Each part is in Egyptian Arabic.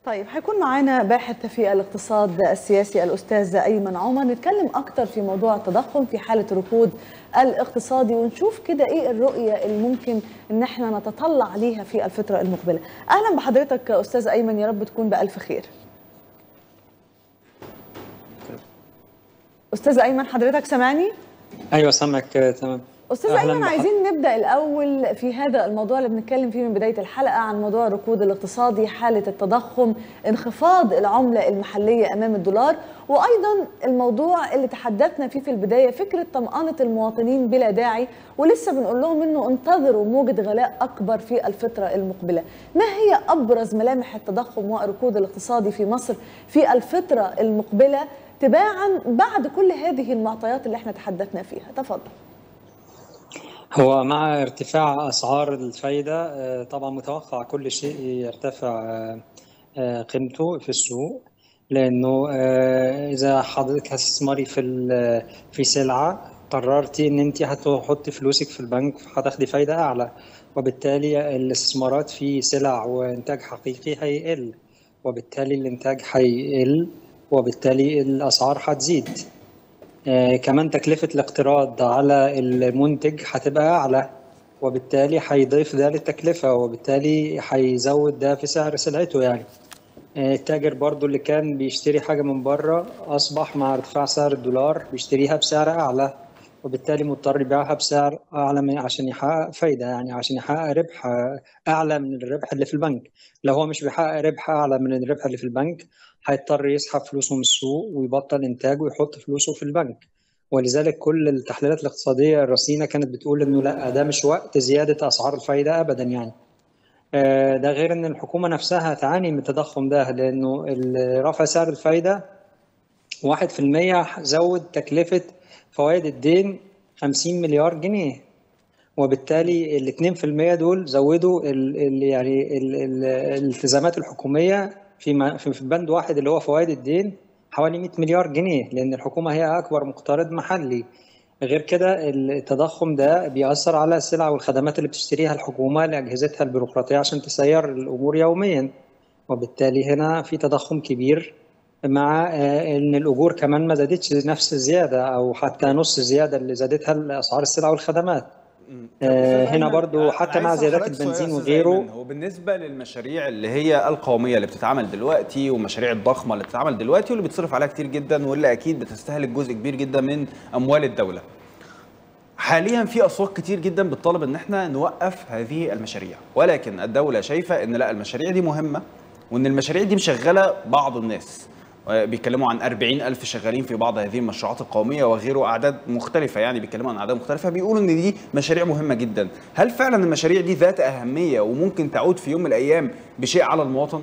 طيب هيكون معانا باحث في الاقتصاد السياسي الاستاذ ايمن عمر نتكلم اكتر في موضوع التضخم في حاله ركود الاقتصادي ونشوف كده ايه الرؤيه اللي ممكن ان احنا نتطلع ليها في الفتره المقبله. اهلا بحضرتك استاذ ايمن يا رب تكون بالف خير. استاذ ايمن حضرتك سامعني؟ ايوه سامعك تمام استاذ ايمن عايزين نبدا الاول في هذا الموضوع اللي بنتكلم فيه من بدايه الحلقه عن موضوع الركود الاقتصادي حاله التضخم انخفاض العمله المحليه امام الدولار وايضا الموضوع اللي تحدثنا فيه في البدايه فكره طمانه المواطنين بلا داعي ولسه بنقول لهم انه انتظروا موجه غلاء اكبر في الفتره المقبله ما هي ابرز ملامح التضخم والركود الاقتصادي في مصر في الفتره المقبله تباعا بعد كل هذه المعطيات اللي احنا تحدثنا فيها تفضل هو مع ارتفاع اسعار الفايده طبعا متوقع كل شيء يرتفع قيمته في السوق لانه اذا حضرتك هتستثمري في في سلعه قررتي ان انت هتحطي فلوسك في البنك هتاخدي فايده اعلى وبالتالي الاستثمارات في سلع وانتاج حقيقي هيقل وبالتالي الانتاج هيقل وبالتالي الاسعار هتزيد آه كمان تكلفة الاقتراض على المنتج هتبقى أعلى وبالتالي هيضيف ده للتكلفة وبالتالي هيزود ده في سعر سلعته يعني آه التاجر برضو اللي كان بيشتري حاجة من بره أصبح مع ارتفاع سعر الدولار بيشتريها بسعر أعلى وبالتالي مضطر يبيعها بسعر أعلى من عشان يحقق فايدة يعني عشان يحقق ربح أعلى من الربح اللي في البنك لو هو مش بيحقق ربح أعلى من الربح اللي في البنك هيضطر يسحب فلوسه من السوق ويبطل إنتاج ويحط فلوسه في البنك ولذلك كل التحليلات الاقتصادية الرصينة كانت بتقول إنه لا ده مش وقت زيادة أسعار الفايدة أبدا يعني ده غير إن الحكومة نفسها تعاني من التضخم ده لأنه رفع سعر الفايدة 1% زود تكلفة فوائد الدين 50 مليار جنيه وبالتالي ال 2% دول زودوا ال ال يعني ال ال الالتزامات الحكوميه في في بند واحد اللي هو فوائد الدين حوالي 100 مليار جنيه لان الحكومه هي اكبر مقترض محلي غير كده التضخم ده بيأثر على السلع والخدمات اللي بتشتريها الحكومه لاجهزتها البيروقراطيه عشان تسير الامور يوميا وبالتالي هنا في تضخم كبير مع ان الاجور كمان ما زادتش نفس الزياده او حتى نص الزياده اللي زادتها اسعار السلع والخدمات آه هنا برضو حتى مع زيادات البنزين وغيره هو بالنسبه للمشاريع اللي هي القوميه اللي بتتعمل دلوقتي والمشاريع الضخمه اللي بتتعمل دلوقتي واللي بتصرف عليها كتير جدا واللي اكيد بتستهلك جزء كبير جدا من اموال الدوله حاليا في اصوات كتير جدا بتطالب ان احنا نوقف هذه المشاريع ولكن الدوله شايفه ان لا المشاريع دي مهمه وان المشاريع دي مشغله بعض الناس بيتكلموا عن 40 ألف شغالين في بعض هذه المشروعات القومية وغيره أعداد مختلفة يعني بيتكلموا عن أعداد مختلفة بيقولوا إن دي مشاريع مهمة جدا هل فعلا المشاريع دي ذات أهمية وممكن تعود في يوم من الأيام بشيء على المواطن؟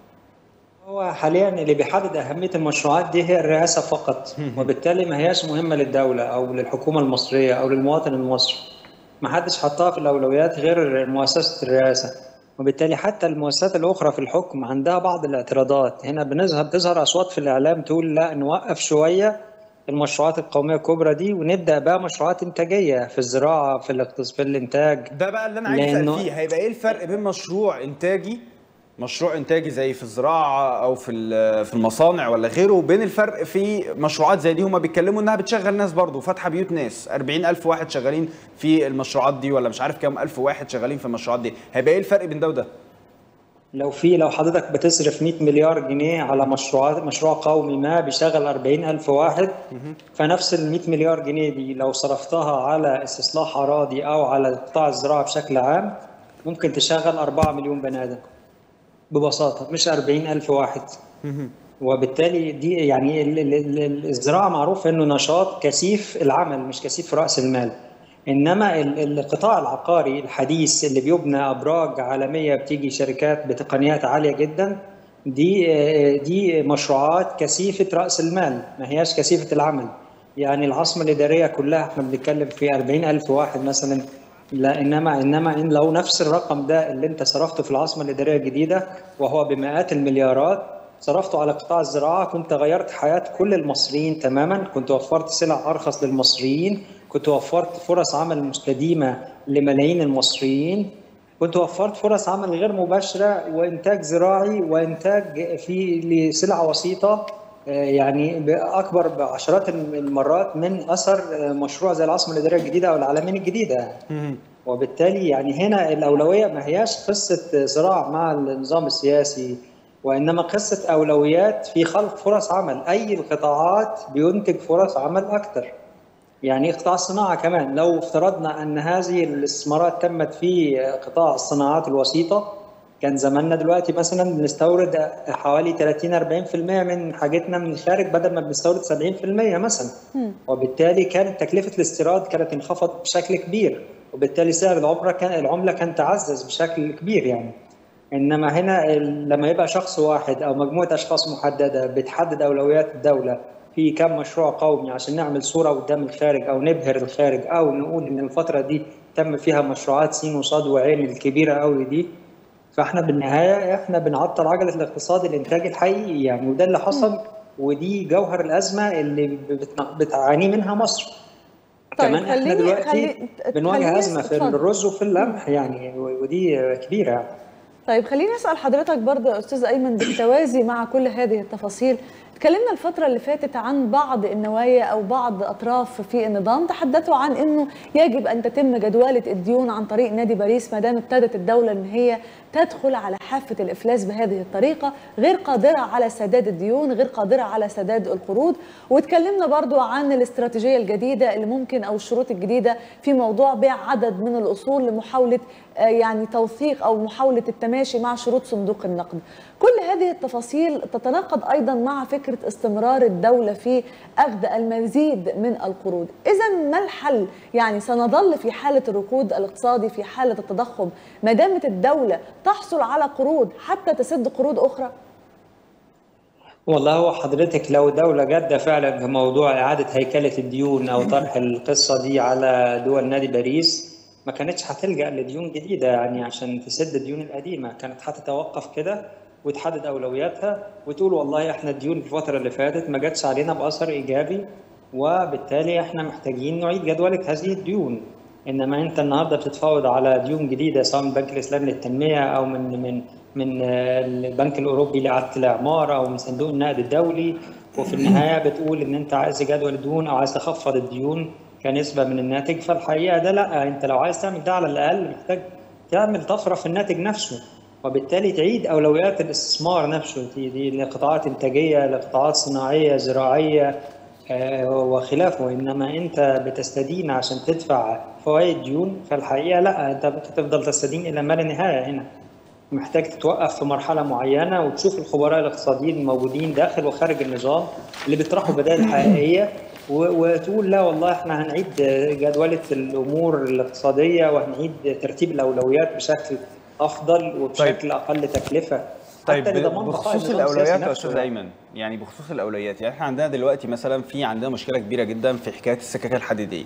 هو حاليا اللي بيحدد أهمية المشروعات دي هي الرئاسة فقط وبالتالي ما هياش مهمة للدولة أو للحكومة المصرية أو للمواطن المصري ما حدش حطها في الأولويات غير مؤسسة الرئاسة وبالتالي حتى المؤسسات الاخرى في الحكم عندها بعض الاعتراضات هنا بنظهر بتظهر اصوات في الاعلام تقول لا نوقف شويه المشروعات القوميه الكبرى دي ونبدا بقى مشروعات انتاجيه في الزراعه في الاقتصاد في الانتاج ده بقى اللي انا عايز اسال فيه هيبقى ايه الفرق بين مشروع انتاجي مشروع انتاجي زي في الزراعه او في في المصانع ولا غيره وبين الفرق في مشروعات زي دي هما بيتكلموا انها بتشغل ناس برضه فاتحه بيوت ناس 40000 واحد شغالين في المشروعات دي ولا مش عارف كام الف واحد شغالين في المشروعات دي هيبقى ايه الفرق بين ده وده لو في لو حضرتك بتصرف 100 مليار جنيه على مشروعات مشروع قومي ما بيشغل 40000 واحد فنفس ال 100 مليار جنيه دي لو صرفتها على استصلاح اراضي او على قطاع الزراعه بشكل عام ممكن تشغل 4 مليون بني ادم ببساطة مش 40 ألف واحد وبالتالي دي يعني الزراعة معروف أنه نشاط كثيف العمل مش كثيف رأس المال إنما القطاع العقاري الحديث اللي بيبنى أبراج عالمية بتيجي شركات بتقنيات عالية جدا دي دي مشروعات كثيفة رأس المال ما هياش كثيفة العمل يعني العاصمة الإدارية كلها احنا بنتكلم في 40 ألف واحد مثلا لا انما انما إن لو نفس الرقم ده اللي انت صرفته في العاصمه الاداريه الجديده وهو بمئات المليارات صرفته على قطاع الزراعه كنت غيرت حياه كل المصريين تماما كنت وفرت سلع ارخص للمصريين كنت وفرت فرص عمل مستديمه لملايين المصريين كنت وفرت فرص عمل غير مباشره وانتاج زراعي وانتاج في لسلع وسيطه يعني اكبر بعشرات المرات من اثر مشروع زي العاصمه الاداريه الجديده او العالمين الجديده وبالتالي يعني هنا الاولويه ما هياش قصه صراع مع النظام السياسي وانما قصه اولويات في خلق فرص عمل اي القطاعات بينتج فرص عمل اكثر يعني قطاع الصناعه كمان لو افترضنا ان هذه الاستثمارات تمت في قطاع الصناعات الوسيطه كان زماننا دلوقتي مثلا بنستورد حوالي 30 40% من حاجتنا من الخارج بدل ما بنستورد 70% مثلا وبالتالي كانت تكلفه الاستيراد كانت انخفضت بشكل كبير وبالتالي سعر العمله كان العمله كان تعزز بشكل كبير يعني انما هنا لما يبقى شخص واحد او مجموعه اشخاص محدده بتحدد اولويات الدوله في كم مشروع قومي عشان نعمل صوره قدام الخارج او نبهر الخارج او نقول ان الفتره دي تم فيها مشروعات سين وصاد وعين الكبيره قوي دي فاحنا بالنهايه احنا بنعطل عجله الاقتصاد الانتاج الحقيقي يعني وده اللي حصل ودي جوهر الازمه اللي بتعاني منها مصر طيب كمان احنا دلوقتي خلي... بنواجه ازمه في الرز وفي القمح يعني ودي كبيره يعني. طيب خليني اسال حضرتك برضه يا استاذ ايمن بالتوازي مع كل هذه التفاصيل اتكلمنا الفترة اللي فاتت عن بعض النوايا أو بعض أطراف في النظام تحدثوا عن أنه يجب أن تتم جدولة الديون عن طريق نادي باريس ما دام ابتدت الدولة أن هي تدخل على حافة الإفلاس بهذه الطريقة غير قادرة على سداد الديون غير قادرة على سداد القروض واتكلمنا برضو عن الاستراتيجية الجديدة اللي ممكن أو الشروط الجديدة في موضوع بيع عدد من الأصول لمحاولة يعني توثيق أو محاولة التماشي مع شروط صندوق النقد كل هذه التفاصيل تتناقض أيضا مع فكرة استمرار الدولة في أخذ المزيد من القروض إذا ما الحل؟ يعني سنظل في حالة الركود الاقتصادي في حالة التضخم ما دامت الدولة تحصل على قروض حتى تسد قروض أخرى؟ والله هو حضرتك لو دولة جادة فعلا في موضوع إعادة هيكلة الديون أو طرح القصة دي على دول نادي باريس ما كانتش هتلجأ لديون جديدة يعني عشان تسد الديون القديمة كانت هتتوقف كده وتحدد اولوياتها وتقول والله احنا الديون في الفتره اللي فاتت ما جاتش علينا باثر ايجابي وبالتالي احنا محتاجين نعيد جدوله هذه الديون انما انت النهارده بتتفاوض على ديون جديده سواء من البنك الاسلامي للتنميه او من من من البنك الاوروبي لاعاده الاعمار او من صندوق النقد الدولي وفي النهايه بتقول ان انت عايز جدول الديون او عايز تخفض الديون كنسبه من الناتج فالحقيقه ده لا انت لو عايز تعمل ده على الاقل محتاج تعمل طفره في الناتج نفسه وبالتالي تعيد اولويات الاستثمار نفسه دي, دي لقطاعات انتاجيه لقطاعات صناعيه زراعيه آه وخلافه انما انت بتستدين عشان تدفع فوائد ديون فالحقيقه لا انت بتفضل تستدين الى ما لا نهايه هنا محتاج تتوقف في مرحله معينه وتشوف الخبراء الاقتصاديين الموجودين داخل وخارج النظام اللي بيطرحوا بدائل حقيقيه وتقول لا والله احنا هنعيد جدوله الامور الاقتصاديه وهنعيد ترتيب الاولويات بشكل افضل وبشكل طيب. اقل تكلفه طيب بخصوص الاولويات يا استاذ ايمن يعني بخصوص الاولويات يعني احنا عندنا دلوقتي مثلا في عندنا مشكله كبيره جدا في حكايه السكك الحديديه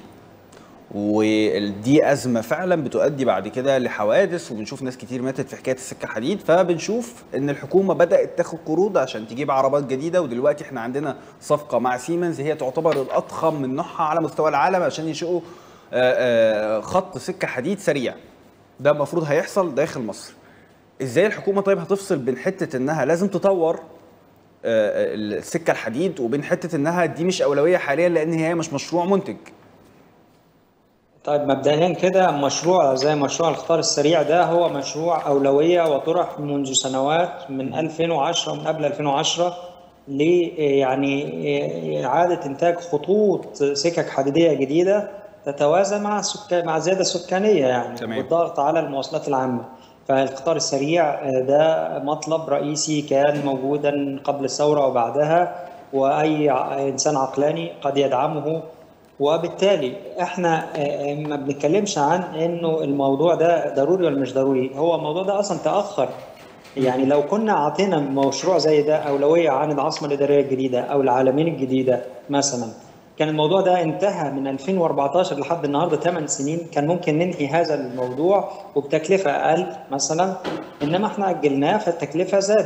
ودي ازمه فعلا بتؤدي بعد كده لحوادث وبنشوف ناس كتير ماتت في حكايه السكه الحديد فبنشوف ان الحكومه بدات تاخد قروض عشان تجيب عربات جديده ودلوقتي احنا عندنا صفقه مع سيمنز هي تعتبر الاضخم من نوعها على مستوى العالم عشان ينشئوا خط سكه حديد سريع ده المفروض هيحصل داخل مصر ازاي الحكومه طيب هتفصل بين حته انها لازم تطور السكه الحديد وبين حته انها دي مش اولويه حاليا لان هي مش مشروع منتج طيب مبدئيا كده مشروع زي مشروع القطار السريع ده هو مشروع اولويه وطرح منذ سنوات من 2010 ومن قبل 2010 ل يعني اعاده انتاج خطوط سكك حديديه جديده تتوازى مع السكان مع الزياده السكانيه يعني تمام. والضغط على المواصلات العامه فالقطار السريع ده مطلب رئيسي كان موجودا قبل الثوره وبعدها واي انسان عقلاني قد يدعمه وبالتالي احنا ما بنتكلمش عن انه الموضوع ده ضروري ولا مش ضروري هو الموضوع ده اصلا تاخر يعني لو كنا اعطينا مشروع زي ده اولويه عن العاصمه الاداريه الجديده او العالمين الجديده مثلا كان الموضوع ده انتهى من 2014 لحد النهارده 8 سنين كان ممكن ننهي هذا الموضوع وبتكلفه اقل مثلا انما احنا اجلناه فالتكلفه زادت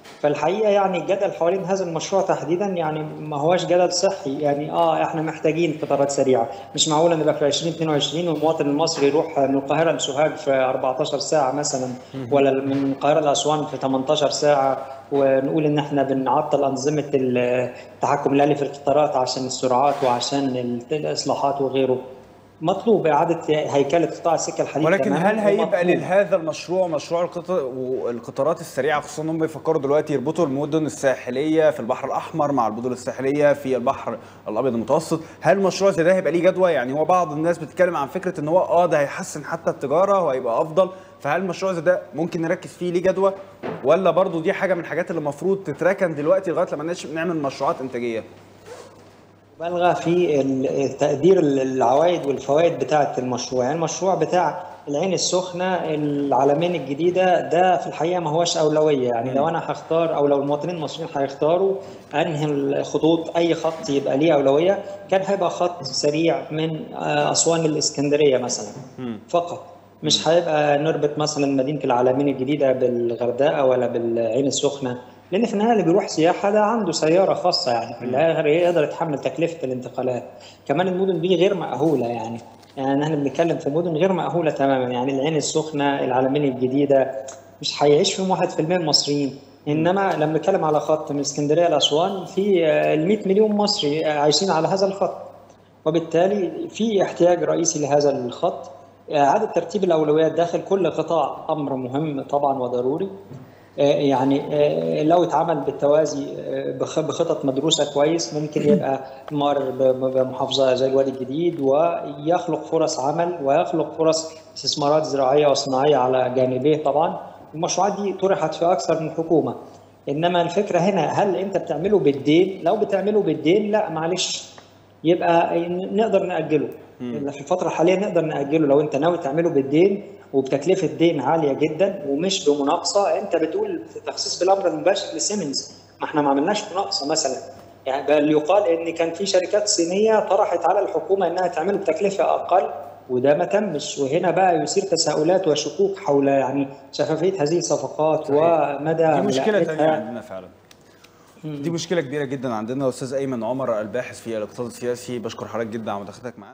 فالحقيقه يعني الجدل حوالين هذا المشروع تحديدا يعني ما هواش جدل صحي يعني اه احنا محتاجين قطارات سريعه مش معقوله نبقى في 2022 والمواطن المصري يروح من القاهره لسوهاج في 14 ساعه مثلا ولا من القاهره لاسوان في 18 ساعه ونقول ان احنا بنعطل انظمه التحكم الالي في القطارات عشان السرعات وعشان الاصلاحات وغيره مطلوب اعاده هيكله قطاع السكه الحديد ولكن تماماً هل هيبقى ومطلوب. لهذا المشروع مشروع القطر والقطارات السريعه خصوصا انهم بيفكروا دلوقتي يربطوا المدن الساحليه في البحر الاحمر مع المدن الساحليه في البحر الابيض المتوسط هل مشروع زي ده هيبقى ليه جدوى يعني هو بعض الناس بتتكلم عن فكره ان هو اه ده هيحسن حتى التجاره وهيبقى افضل فهل مشروع زي ده ممكن نركز فيه ليه جدوى ولا برضو دي حاجه من الحاجات اللي المفروض تتركن دلوقتي لغايه لما نش- نعمل مشروعات انتاجيه مبالغه في ال- تقدير العوائد والفوائد بتاعه المشروع يعني المشروع بتاع العين السخنه العلمين الجديده ده في الحقيقه ما هوش اولويه يعني لو انا هختار او لو المواطنين المصريين هيختاروا انهي الخطوط اي خط يبقى ليه اولويه كان هيبقى خط سريع من آه، اسوان للاسكندريه مثلا فقط مش هيبقى نربط مثلا مدينه العلمين الجديده بالغردقه ولا بالعين السخنه لان في النهايه اللي بيروح سياحه ده عنده سياره خاصه يعني في الاخر يقدر يتحمل تكلفه الانتقالات كمان المدن دي غير مأهوله يعني يعني احنا بنتكلم في مدن غير مأهوله تماما يعني العين السخنه العلمين الجديده مش هيعيش فيهم 1% من المصريين انما لما نتكلم على خط من اسكندريه لاسوان في ال 100 مليون مصري عايشين على هذا الخط وبالتالي في احتياج رئيسي لهذا الخط إعادة ترتيب الأولويات داخل كل قطاع أمر مهم طبعا وضروري آه، يعني آه، لو اتعمل بالتوازي آه، بخ- بخطط مدروسة كويس ممكن يبقى مار ب- ب- بمحافظة زي الوادي الجديد ويخلق فرص عمل ويخلق فرص استثمارات زراعية وصناعية على جانبيه طبعا المشروعات دي طرحت في أكثر من حكومة إنما الفكرة هنا هل أنت بتعمله بالدين؟ لو بتعمله بالدين لا معلش يبقى نقدر نأجله في الفترة الحالية نقدر نأجله لو أنت ناوي تعمله بالدين وبتكلفة دين عالية جدا ومش بمناقصة أنت بتقول تخصيص بالأمر المباشر لسيمنز ما احنا ما عملناش مناقصة مثلا يعني بل يقال ان كان في شركات صينيه طرحت على الحكومه انها تعمله بتكلفه اقل وده ما تمش وهنا بقى يثير تساؤلات وشكوك حول يعني شفافيه هذه الصفقات ومدى دي مشكله تانية ملاءتها. عندنا فعلا دي مشكله كبيره جدا عندنا استاذ ايمن عمر الباحث في الاقتصاد السياسي بشكر حضرتك جدا على مداخلتك معانا